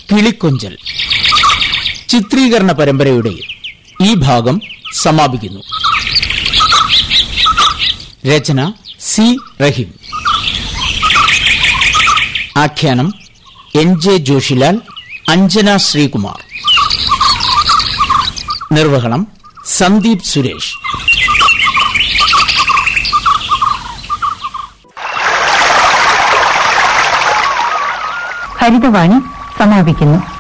കിളിക്കൊഞ്ചൽ ചിത്രീകരണ പരമ്പരയുടെ ഈ ഭാഗം സമാപിക്കുന്നു രചന സി റഹീം ആഖ്യാനം എൻ ജെ ജോഷിലാൽ അഞ്ജന ശ്രീകുമാർ നിർവഹണം സന്ദീപ് സുരേഷ് ഹരിതവാണി സമാപിക്കുന്നു